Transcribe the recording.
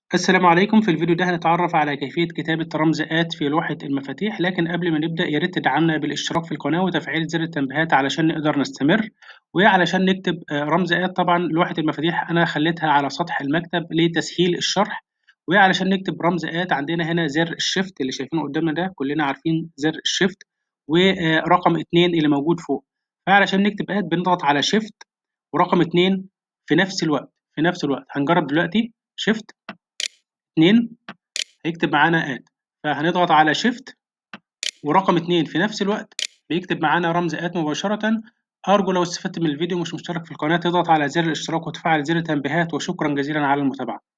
السلام عليكم في الفيديو ده هنتعرف على كيفية كتابة رمز آت في لوحة المفاتيح لكن قبل ما نبدأ يا ريت تدعمنا بالاشتراك في القناة وتفعيل زر التنبيهات علشان نقدر نستمر وعلشان نكتب رمز آت طبعا لوحة المفاتيح أنا خليتها على سطح المكتب لتسهيل الشرح وعلشان نكتب رمز آت عندنا هنا زر الشيفت اللي شايفينه قدامنا ده كلنا عارفين زر الشيفت ورقم اتنين اللي موجود فوق فعلشان نكتب آت بنضغط على شيفت ورقم اتنين في نفس الوقت في نفس الوقت هنجرب دلوقتي شيفت 2 هيكتب معانا اد فهنضغط على شيفت ورقم 2 في نفس الوقت بيكتب معانا رمز اد مباشرة أرجو لو استفدت من الفيديو مش مشترك في القناة تضغط على زر الاشتراك وتفعل زر التنبيهات وشكرا جزيلا على المتابعة